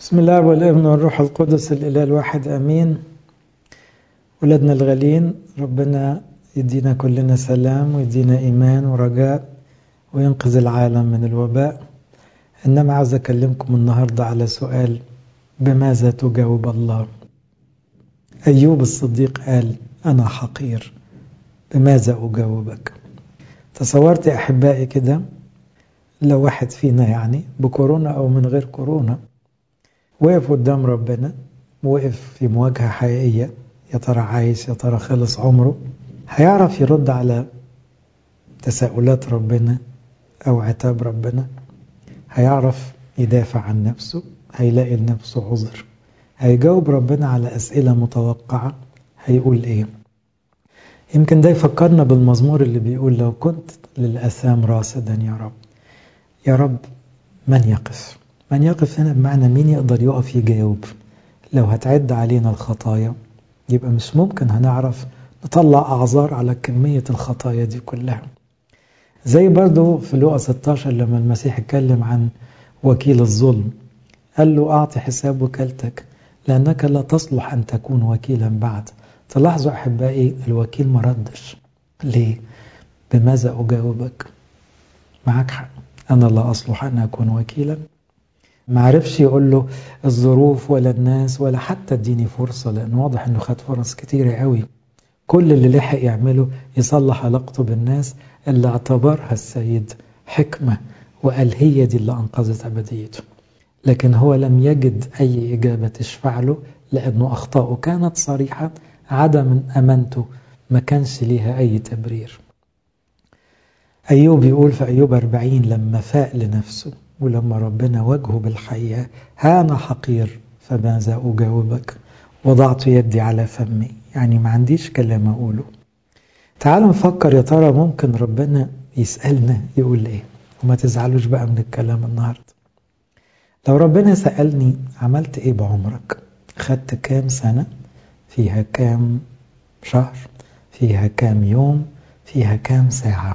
بسم الله والابن والروح القدس الإله الواحد أمين ولادنا الغالين ربنا يدينا كلنا سلام ويدينا إيمان ورجاء وينقذ العالم من الوباء إنما عاوز أكلمكم النهاردة على سؤال بماذا تجاوب الله أيوب الصديق قال أنا حقير بماذا أجاوبك تصورت يا أحبائي كده لو واحد فينا يعني بكورونا أو من غير كورونا وقف قدام ربنا وقف في مواجهة حقيقية يا ترى عايش يا ترى خلص عمره هيعرف يرد على تساؤلات ربنا أو عتاب ربنا هيعرف يدافع عن نفسه هيلاقي لنفسه عذر هيجاوب ربنا على أسئلة متوقعة هيقول إيه يمكن ده يفكرنا بالمزمور اللي بيقول لو كنت للأثام راصدا يا رب يا رب من يقف من يقف هنا بمعنى مين يقدر يقف يجاوب لو هتعد علينا الخطايا يبقى مش ممكن هنعرف نطلع أعذار على كمية الخطايا دي كلها زي برضو في لوقا 16 لما المسيح اتكلم عن وكيل الظلم قال له أعطي حساب وكالتك لأنك لا تصلح أن تكون وكيلا بعد تلاحظوا أحبائي الوكيل ما ردش ليه؟ بماذا أجاوبك؟ معك حق أنا لا أصلح أن أكون وكيلا ما عرفش يقول له الظروف ولا الناس ولا حتى اديني فرصة لأنه واضح أنه خد فرص كتيرة قوي كل اللي لحق يعمله يصلح علاقته بالناس اللي اعتبرها السيد حكمة وقال هي دي اللي أنقذت أبديته لكن هو لم يجد أي إجابة تشفع له لأنه أخطاؤه كانت صريحة عدم أمانته ما كانش ليها أي تبرير أيوب يقول في أيوب 40 لما فاق لنفسه ولما ربنا واجهه بالحقيقة ها أنا حقير فماذا أجاوبك وضعت يدي على فمي يعني ما عنديش كلام أقوله تعالوا نفكر يا ترى ممكن ربنا يسألنا يقول إيه وما تزعلوش بقى من الكلام النهاردة لو ربنا سألني عملت إيه بعمرك خدت كام سنة فيها كام شهر فيها كام يوم فيها كام ساعة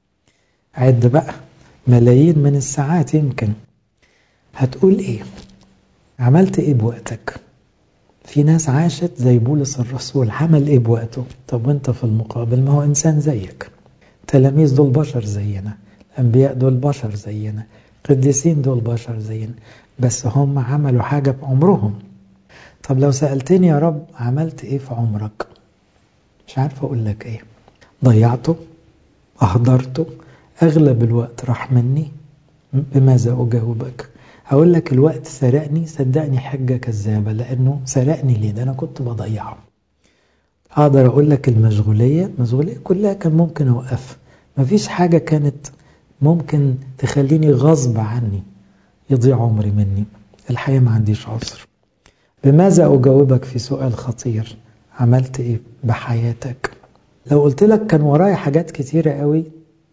عد بقى ملايين من الساعات يمكن هتقول ايه عملت ايه بوقتك في ناس عاشت زي بولس الرسول عمل ايه بوقته طب وانت في المقابل ما هو انسان زيك تلاميذ دول بشر زينا الانبياء دول بشر زينا قديسين دول بشر زينا بس هم عملوا حاجة بعمرهم طب لو سألتني يا رب عملت ايه في عمرك مش عارف اقول لك ايه ضيعته اهدرته أغلب الوقت راح مني بماذا أجاوبك هقول لك الوقت سرقني صدقني حجة كذابة لأنه سرقني ليه ده أنا كنت بضيعه أقدر أقول لك المشغولية المشغولية كلها كان ممكن أوقف مفيش حاجة كانت ممكن تخليني غصب عني يضيع عمري مني الحقيقة ما عنديش عذر بماذا أجاوبك في سؤال خطير عملت إيه بحياتك لو قلت لك كان ورايا حاجات كتيرة قوي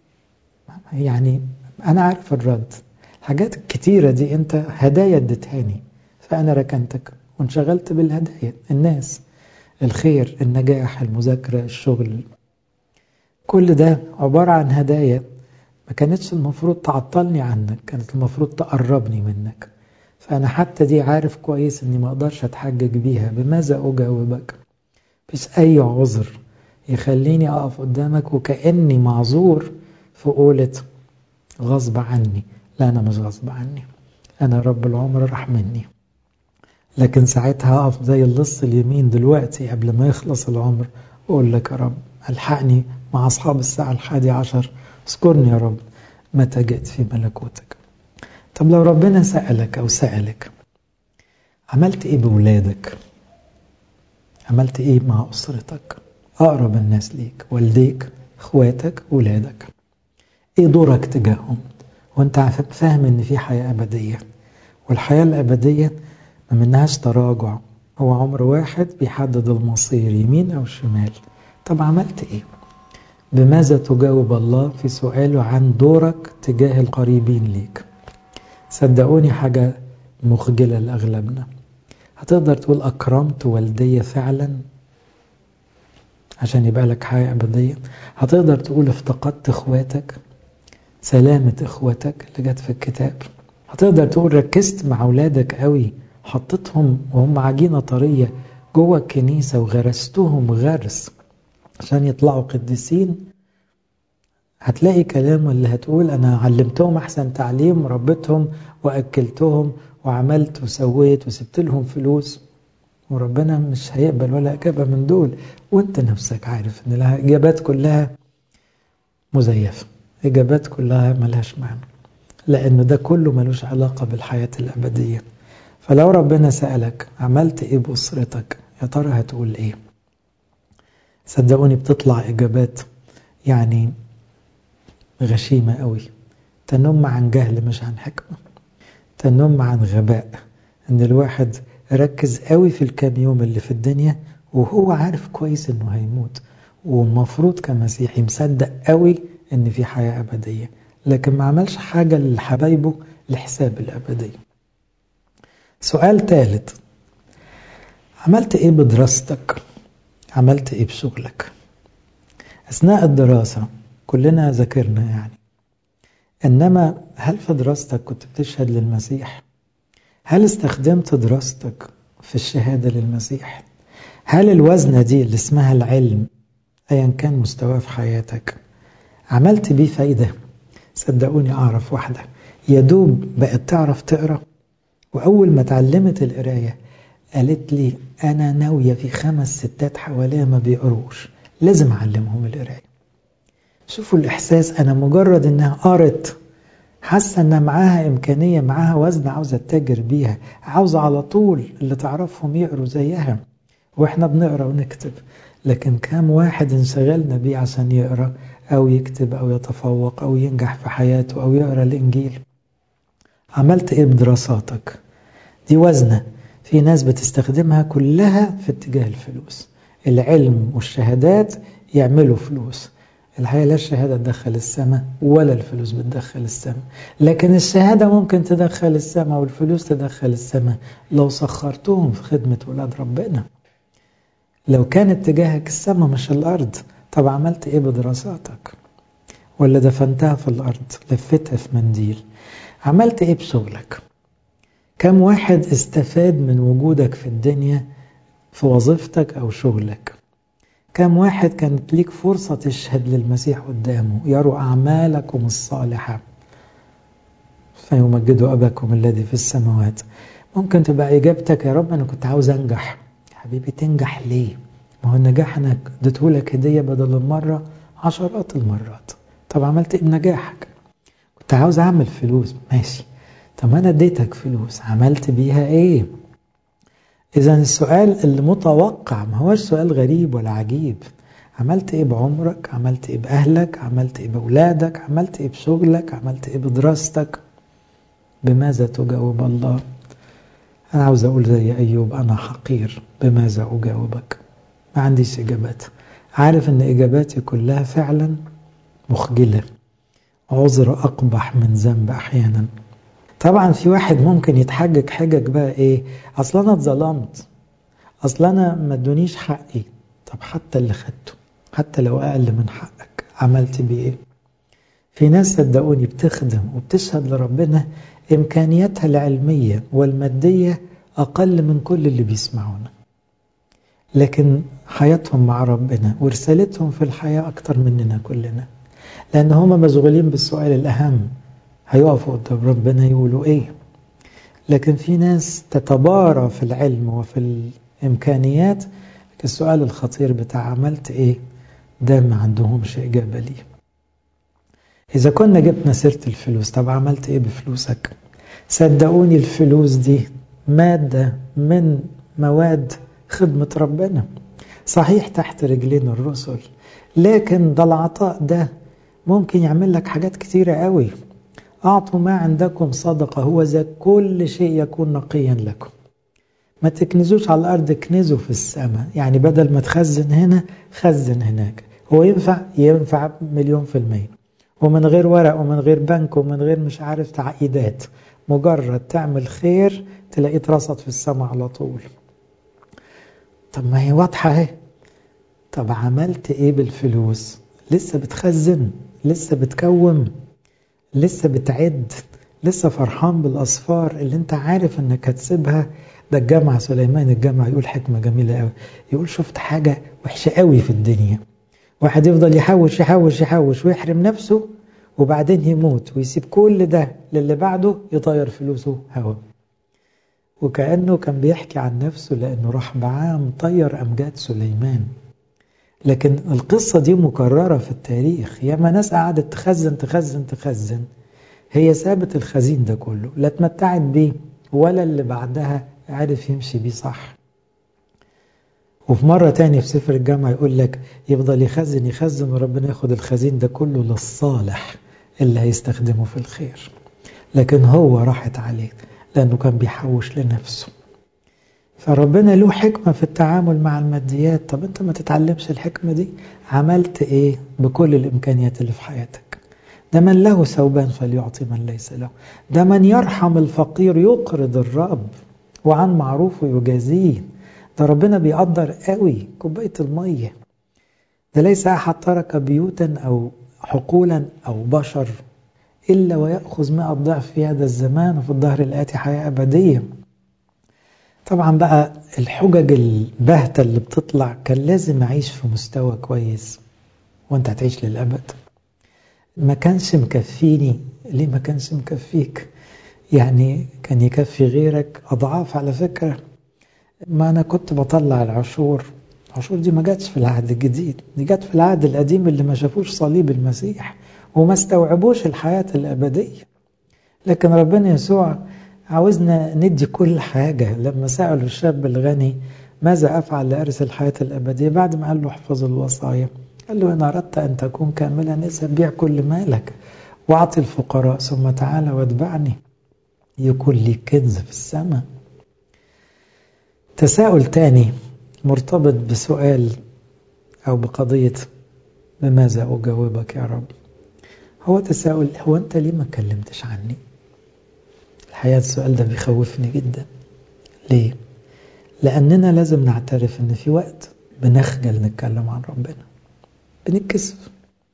يعني أنا عارف الرد الحاجات الكتيرة دي أنت هدايا اديتهاني فأنا ركنتك وانشغلت بالهدايا الناس الخير النجاح المذاكرة الشغل كل ده عبارة عن هدايا ما كانتش المفروض تعطلني عنك كانت المفروض تقربني منك فأنا حتى دي عارف كويس أني ما أقدرش أتحجج بيها بماذا أجاوبك مفيش أي عذر يخليني أقف قدامك وكأني معذور في قولة غصب عني لا أنا مش غصب عني أنا رب العمر راح مني لكن ساعتها أقف زي اللص اليمين دلوقتي قبل ما يخلص العمر وأقول لك يا رب ألحقني مع أصحاب الساعة الحادي عشر اذكرني يا رب متى جئت في ملكوتك طب لو ربنا سألك أو سألك عملت إيه بولادك عملت إيه مع أسرتك أقرب الناس ليك والديك اخواتك ولادك ايه دورك تجاههم وانت فاهم ان في حياة ابدية والحياة الابدية ما منهاش تراجع هو عمر واحد بيحدد المصير يمين او شمال طب عملت ايه بماذا تجاوب الله في سؤاله عن دورك تجاه القريبين ليك صدقوني حاجة مخجلة لأغلبنا هتقدر تقول أكرمت والدي فعلا عشان يبقى لك حياة أبدية هتقدر تقول افتقدت اخواتك سلامة اخواتك اللي جت في الكتاب هتقدر تقول ركزت مع أولادك قوي حطيتهم وهم عجينة طرية جوه الكنيسة وغرستهم غرس عشان يطلعوا قديسين هتلاقي كلام اللي هتقول أنا علمتهم أحسن تعليم ربيتهم وأكلتهم وعملت وسويت وسبت لهم فلوس وربنا مش هيقبل ولا إجابة من دول وانت نفسك عارف ان الإجابات كلها مزيفة إجابات كلها ملهاش معنى لأنه ده كله ملوش علاقة بالحياة الأبدية فلو ربنا سألك عملت إيه بأسرتك يا ترى هتقول إيه صدقوني بتطلع إجابات يعني غشيمة قوي تنم عن جهل مش عن حكمة تنم عن غباء ان الواحد ركز قوي في الكام يوم اللي في الدنيا وهو عارف كويس انه هيموت والمفروض كمسيحي مصدق قوي ان في حياة ابدية لكن ما عملش حاجة لحبايبه لحساب الابدية سؤال ثالث عملت ايه بدراستك عملت ايه بشغلك اثناء الدراسة كلنا ذاكرنا يعني انما هل في دراستك كنت بتشهد للمسيح هل استخدمت دراستك في الشهادة للمسيح هل الوزنة دي اللي اسمها العلم ايا كان مستواه في حياتك عملت بيه فايدة صدقوني اعرف واحدة يدوب بقت تعرف تقرأ واول ما اتعلمت القراية قالت لي انا ناوية في خمس ستات حواليها ما بيقروش لازم اعلمهم القراية شوفوا الإحساس أنا مجرد إنها قرت حاسة إنها معاها إمكانية معاها وزن عاوزة تتاجر بيها عاوزة على طول اللي تعرفهم يقروا زيها وإحنا بنقرا ونكتب لكن كام واحد انشغلنا بيه عشان يقرا أو يكتب أو يتفوق أو ينجح في حياته أو يقرا الإنجيل عملت إيه بدراساتك دي وزنة في ناس بتستخدمها كلها في اتجاه الفلوس العلم والشهادات يعملوا فلوس الحقيقة لا الشهادة تدخل السماء ولا الفلوس بتدخل السماء لكن الشهادة ممكن تدخل السماء والفلوس تدخل السماء لو سخرتهم في خدمة ولاد ربنا لو كان اتجاهك السماء مش الأرض طب عملت ايه بدراساتك ولا دفنتها في الأرض لفتها في منديل عملت ايه بشغلك كم واحد استفاد من وجودك في الدنيا في وظيفتك أو شغلك كم واحد كانت ليك فرصة تشهد للمسيح قدامه يروا أعمالكم الصالحة فيمجدوا أباكم الذي في السماوات ممكن تبقى إجابتك يا رب أنا كنت عاوز أنجح حبيبي تنجح ليه ما هو النجاح أنا اديتهولك هدية بدل المرة عشرات المرات طب عملت إيه بنجاحك كنت عاوز أعمل فلوس ماشي طب أنا اديتك فلوس عملت بيها إيه إذا السؤال المتوقع ما هوش سؤال غريب ولا عجيب عملت إيه بعمرك عملت إيه بأهلك عملت إيه بأولادك عملت إيه بشغلك عملت إيه بدراستك بماذا تجاوب الله أنا عاوز أقول زي أيوب أنا حقير بماذا أجاوبك ما عنديش إجابات عارف أن إجاباتي كلها فعلا مخجلة عذر أقبح من ذنب أحيانا طبعا في واحد ممكن يتحجج حجج بقى ايه اصل انا اتظلمت اصل انا ما ادونيش حقي طب حتى اللي خدته حتى لو اقل من حقك عملت بيه ايه في ناس صدقوني بتخدم وبتشهد لربنا امكانياتها العلميه والماديه اقل من كل اللي بيسمعونا لكن حياتهم مع ربنا ورسالتهم في الحياه اكتر مننا كلنا لان هم مشغولين بالسؤال الاهم هيقفوا قدام ربنا يقولوا ايه لكن في ناس تتبارى في العلم وفي الامكانيات السؤال الخطير بتاع عملت ايه ده ما عندهمش اجابه ليه اذا كنا جبنا سيره الفلوس طب عملت ايه بفلوسك صدقوني الفلوس دي ماده من مواد خدمه ربنا صحيح تحت رجلين الرسل لكن ده العطاء ده ممكن يعمل لك حاجات كتيره قوي أعطوا ما عندكم صدقة هو ذا كل شيء يكون نقيا لكم ما تكنزوش على الأرض كنزوا في السماء يعني بدل ما تخزن هنا خزن هناك هو ينفع ينفع مليون في المية ومن غير ورق ومن غير بنك ومن غير مش عارف تعقيدات مجرد تعمل خير تلاقيه اترصد في السماء على طول طب ما هي واضحة اهي طب عملت ايه بالفلوس لسه بتخزن لسه بتكوم لسه بتعد لسه فرحان بالأصفار اللي انت عارف انك هتسيبها ده الجامعة سليمان الجامعة يقول حكمة جميلة قوي يقول شفت حاجة وحشة قوي في الدنيا واحد يفضل يحوش يحوش يحوش ويحرم نفسه وبعدين يموت ويسيب كل ده للي بعده يطير فلوسه هوا وكأنه كان بيحكي عن نفسه لأنه راح بعام طير أمجاد سليمان لكن القصة دي مكررة في التاريخ ياما ناس قعدت تخزن تخزن تخزن هي سابت الخزين ده كله لا اتمتعت بيه ولا اللي بعدها عرف يمشي بيه صح وفي مرة تاني في سفر الجامعة يقول لك يفضل يخزن يخزن وربنا ياخد الخزين ده كله للصالح اللي هيستخدمه في الخير لكن هو راحت عليه لأنه كان بيحوش لنفسه فربنا له حكمة في التعامل مع الماديات طب انت ما تتعلمش الحكمة دي عملت ايه بكل الامكانيات اللي في حياتك ده من له ثوبان فليعطي من ليس له ده من يرحم الفقير يقرض الرب وعن معروفه يجازيه ده ربنا بيقدر قوي كوباية المية ده ليس أحد ترك بيوتا أو حقولا أو بشر إلا ويأخذ مئة ضعف في هذا الزمان وفي الظهر الآتي حياة أبدية طبعا بقى الحجج البهتة اللي بتطلع كان لازم أعيش في مستوى كويس وانت هتعيش للأبد ما كانش مكفيني ليه ما كانش مكفيك يعني كان يكفي غيرك أضعاف على فكرة ما أنا كنت بطلع العشور العشور دي ما جاتش في العهد الجديد دي جات في العهد القديم اللي ما شافوش صليب المسيح وما استوعبوش الحياة الأبدية لكن ربنا يسوع عاوزنا ندي كل حاجة لما سألوا الشاب الغني ماذا أفعل لأرث الحياة الأبدية بعد ما قال له احفظ الوصايا قال له إن أردت أن تكون كاملا اذهب بيع كل مالك واعطي الفقراء ثم تعالى واتبعني يكون لي كنز في السماء تساؤل تاني مرتبط بسؤال أو بقضية بماذا أجاوبك يا رب هو تساؤل هو أنت ليه ما كلمتش عني الحقيقة السؤال ده بيخوفني جدا ليه لأننا لازم نعترف أن في وقت بنخجل نتكلم عن ربنا بنتكسف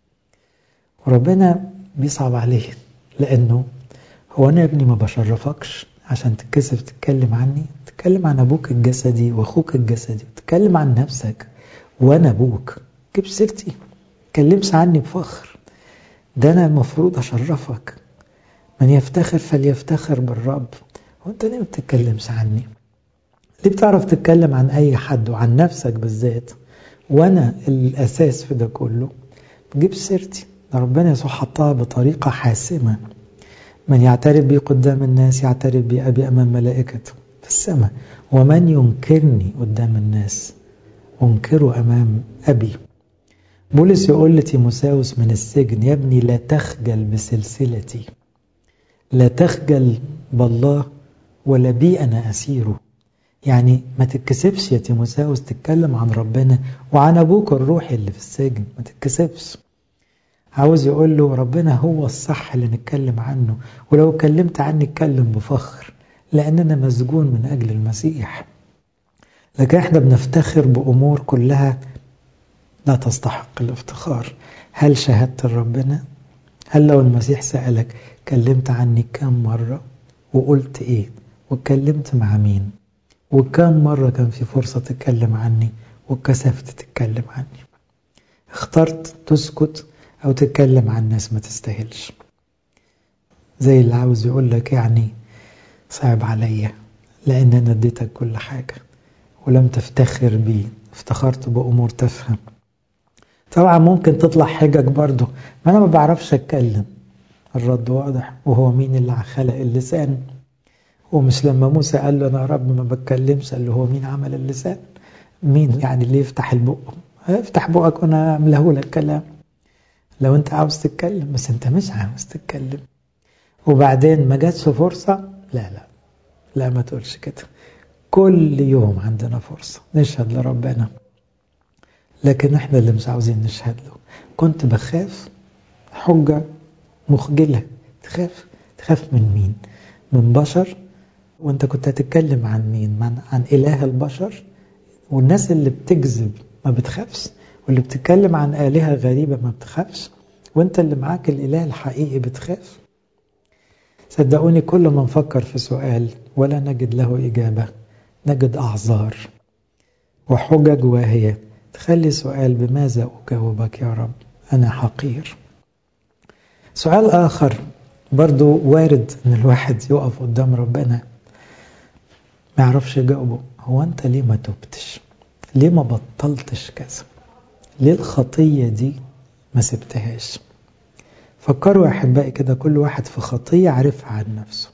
وربنا بيصعب عليه لأنه هو أنا يا ابني ما بشرفكش عشان تتكسف تتكلم عني تتكلم عن أبوك الجسدي وأخوك الجسدي تتكلم عن نفسك وأنا أبوك جيب سيرتي تكلمش عني بفخر ده أنا المفروض أشرفك من يفتخر فليفتخر بالرب وانت ليه ما بتتكلمش عني ليه بتعرف تتكلم عن اي حد وعن نفسك بالذات وانا الاساس في ده كله بجيب سيرتي ده ربنا يسوع حطها بطريقة حاسمة من يعترف بي قدام الناس يعترف بي أبي أمام ملائكته في السماء ومن ينكرني قدام الناس أنكره أمام أبي بولس يقول لتيموساوس من السجن يا ابني لا تخجل بسلسلتي لا تخجل بالله ولا بي أنا أسيره يعني ما تتكسفش يا تيموساوس تتكلم عن ربنا وعن أبوك الروحي اللي في السجن ما تتكسفش عاوز يقول له ربنا هو الصح اللي نتكلم عنه ولو اتكلمت عني اتكلم بفخر لأننا مسجون من أجل المسيح لكن احنا بنفتخر بأمور كلها لا تستحق الافتخار هل شهدت ربنا؟ هل لو المسيح سألك كلمت عني كم مرة وقلت ايه واتكلمت مع مين وكم مرة كان في فرصة تتكلم عني واتكسفت تتكلم عني اخترت تسكت او تتكلم عن ناس ما تستاهلش زي اللي عاوز يقول لك يعني صعب عليا لان انا اديتك كل حاجة ولم تفتخر بي افتخرت بامور تفهم طبعا ممكن تطلع حجج برضه ما انا ما بعرفش اتكلم الرد واضح وهو مين اللي خلق اللسان ومش لما موسى قال له انا يا رب ما بتكلمش قال له هو مين عمل اللسان مين يعني اللي يفتح البق افتح بقك وانا امله لك كلام لو انت عاوز تتكلم بس انت مش عاوز تتكلم وبعدين ما جاتش فرصة لا لا لا ما تقولش كده كل يوم عندنا فرصة نشهد لربنا لكن احنا اللي مش عاوزين نشهد له كنت بخاف حجة مخجلة تخاف تخاف من مين من بشر وانت كنت هتتكلم عن مين من عن إله البشر والناس اللي بتكذب ما بتخافش واللي بتتكلم عن آلهة غريبة ما بتخافش وانت اللي معاك الإله الحقيقي بتخاف صدقوني كل ما نفكر في سؤال ولا نجد له إجابة نجد أعذار وحجج واهية تخلي سؤال بماذا أجاوبك يا رب أنا حقير سؤال آخر برضو وارد ان الواحد يقف قدام ربنا ما يعرفش يجاوبه هو انت ليه ما تبتش ليه ما بطلتش كذا ليه الخطية دي ما سبتهاش فكروا يا احبائي كده كل واحد في خطية عارفها عن نفسه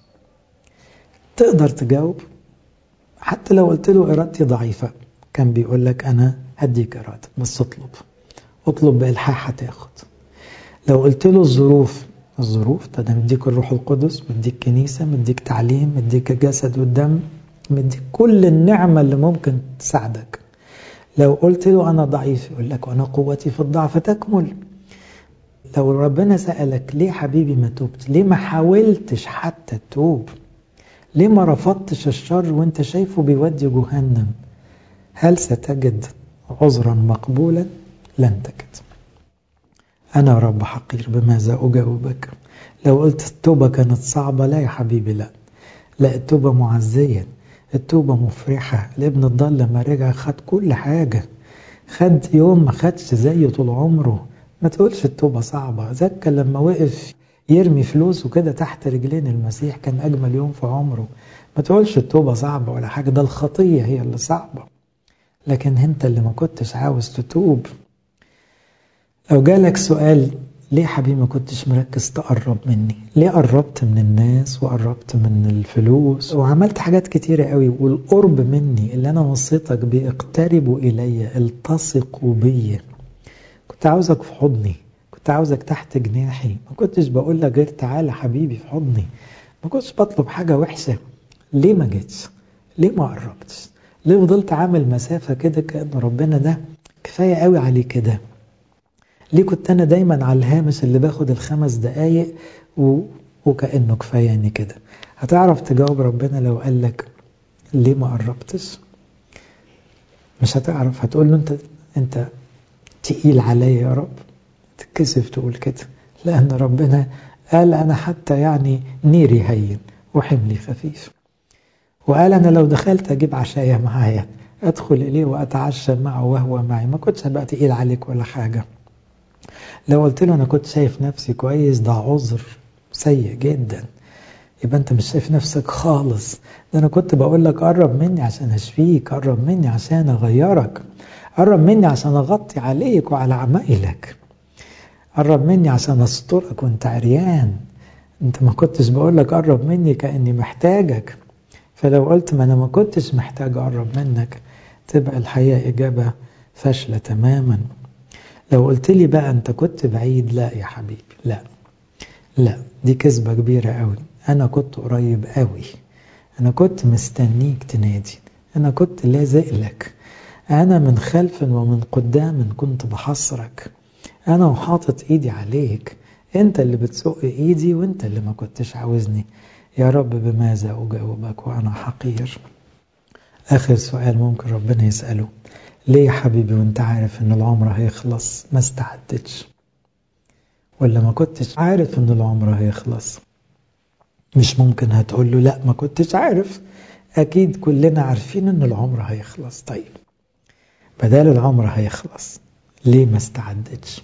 تقدر تجاوب حتى لو قلت له ارادتي ضعيفة كان بيقول لك انا هديك ارادة بس اطلب اطلب بإلحاح هتاخد لو قلت له الظروف الظروف ده انا مديك الروح القدس مديك كنيسة مديك تعليم مديك الجسد والدم مديك كل النعمة اللي ممكن تساعدك لو قلت له أنا ضعيف يقول لك وأنا قوتي في الضعف تكمل لو ربنا سألك ليه حبيبي ما توبت ليه ما حاولتش حتى تتوب ليه ما رفضتش الشر وانت شايفه بيودي جهنم هل ستجد عذرا مقبولا لن تجد أنا رب حقير بماذا أجاوبك لو قلت التوبة كانت صعبة لا يا حبيبي لا لا التوبة معزية التوبة مفرحة الابن الضال لما رجع خد كل حاجة خد يوم ما خدش زيه طول عمره ما تقولش التوبة صعبة زكا لما وقف يرمي فلوسه كده تحت رجلين المسيح كان أجمل يوم في عمره ما تقولش التوبة صعبة ولا حاجة ده الخطية هي اللي صعبة لكن انت اللي ما كنتش عاوز تتوب لو جالك سؤال ليه حبيبي ما كنتش مركز تقرب مني ليه قربت من الناس وقربت من الفلوس وعملت حاجات كتيرة قوي والقرب مني اللي انا وصيتك بيه اقتربوا الي التصقوا بي كنت عاوزك في حضني كنت عاوزك تحت جناحي ما كنتش بقول لك غير تعالى حبيبي في حضني ما كنتش بطلب حاجة وحشة ليه ما جيتش ليه ما قربتش ليه فضلت عامل مسافة كده كأن ربنا ده كفاية قوي عليه كده ليه كنت أنا دايما على الهامش اللي باخد الخمس دقايق و... وكأنه كفاياني كده هتعرف تجاوب ربنا لو قال لك ليه ما قربتش مش هتعرف هتقول له انت انت تقيل عليا يا رب تتكسف تقول كده لأن ربنا قال أنا حتى يعني نيري هين وحملي خفيف وقال أنا لو دخلت أجيب عشاية معايا أدخل إليه وأتعشى معه وهو معي ما كنتش هبقى تقيل عليك ولا حاجة لو قلت له أنا كنت شايف نفسي كويس ده عذر سيء جدا يبقى أنت مش شايف نفسك خالص ده أنا كنت بقول لك قرب مني عشان أشفيك قرب مني عشان أغيرك قرب مني عشان أغطي عليك وعلى عمايلك قرب مني عشان أسترك وأنت عريان أنت ما كنتش بقول لك قرب مني كأني محتاجك فلو قلت ما أنا ما كنتش محتاج أقرب منك تبقى الحقيقة إجابة فاشلة تماما لو قلت لي بقى أنت كنت بعيد لا يا حبيبي لا لا دي كذبة كبيرة قوي أنا كنت قريب قوي أنا كنت مستنيك تنادي أنا كنت لازق لك أنا من خلف ومن قدام كنت بحصرك أنا وحاطط إيدي عليك أنت اللي بتسوق إيدي وأنت اللي ما كنتش عاوزني يا رب بماذا أجاوبك وأنا حقير آخر سؤال ممكن ربنا يسأله ليه يا حبيبي وانت عارف ان العمر هيخلص ما استعدتش ولا ما كنتش عارف ان العمر هيخلص مش ممكن هتقول له لا ما كنتش عارف اكيد كلنا عارفين ان العمر هيخلص طيب بدل العمر هيخلص ليه ما استعدتش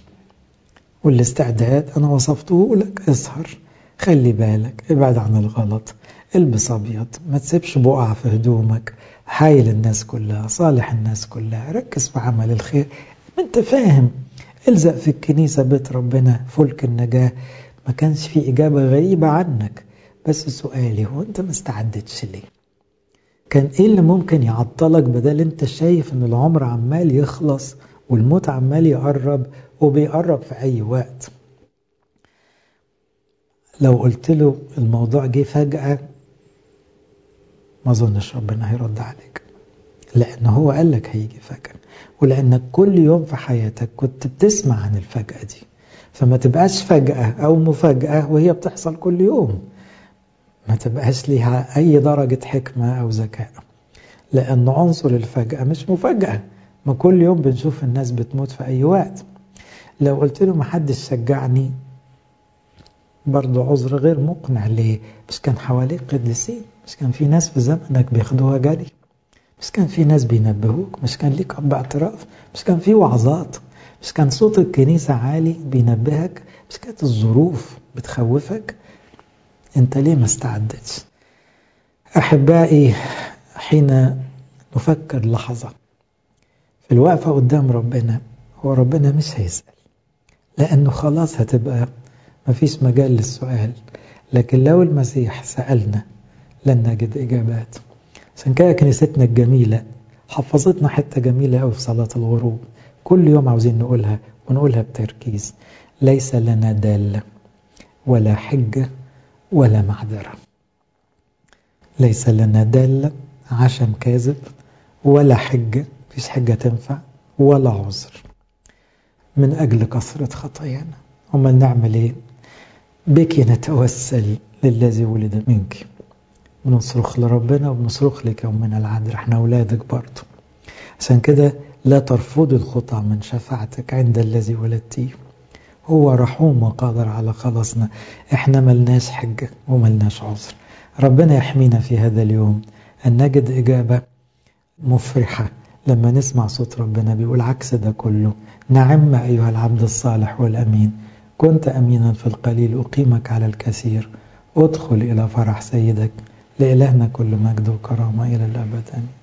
والاستعداد انا وصفته لك اسهر خلي بالك ابعد عن الغلط البس ابيض ما تسيبش بقع في هدومك حايل الناس كلها صالح الناس كلها ركز في عمل الخير انت فاهم الزق في الكنيسة بيت ربنا فلك النجاة ما كانش في إجابة غريبة عنك بس سؤالي هو أنت ما استعدتش ليه كان إيه اللي ممكن يعطلك بدل أنت شايف أن العمر عمال يخلص والموت عمال يقرب وبيقرب في أي وقت لو قلت له الموضوع جه فجأة ما اظنش ربنا هيرد عليك لان هو قال لك هيجي فجأة ولانك كل يوم في حياتك كنت بتسمع عن الفجأة دي فما تبقاش فجأة او مفاجأة وهي بتحصل كل يوم ما تبقاش ليها اي درجة حكمة او ذكاء لان عنصر الفجأة مش مفاجأة ما كل يوم بنشوف الناس بتموت في اي وقت لو قلت له محدش شجعني برضه عذر غير مقنع ليه مش كان حواليك قديسين مش كان في ناس في زمنك بياخدوها جري مش كان في ناس بينبهوك مش كان ليك أب اعتراف مش كان في وعظات مش كان صوت الكنيسة عالي بينبهك مش كانت الظروف بتخوفك انت ليه ما استعدتش أحبائي حين نفكر لحظة في الوقفة قدام ربنا هو ربنا مش هيسأل لأنه خلاص هتبقى مفيش مجال للسؤال لكن لو المسيح سألنا لن نجد إجابات عشان كده كنيستنا الجميلة حفظتنا حتة جميلة أوي في صلاة الغروب كل يوم عاوزين نقولها ونقولها بتركيز ليس لنا دالة ولا حجة ولا معذرة ليس لنا دالة عشم كاذب ولا حجة فيش حجة تنفع ولا عذر من أجل كثرة خطايانا أمال نعمل إيه بك نتوسل للذي ولد منك بنصرخ لربنا وبنصرخ لك يومنا العذر احنا أولادك برضه عشان كده لا ترفض الخطى من شفاعتك عند الذي ولدتيه هو رحوم وقادر على خلاصنا احنا ملناش حجة وملناش عذر ربنا يحمينا في هذا اليوم أن نجد إجابة مفرحة لما نسمع صوت ربنا بيقول عكس ده كله نعم أيها العبد الصالح والأمين كنت أمينا في القليل أقيمك على الكثير ادخل إلى فرح سيدك لإلهنا كل مجد وكرامة إلى الأبد آمين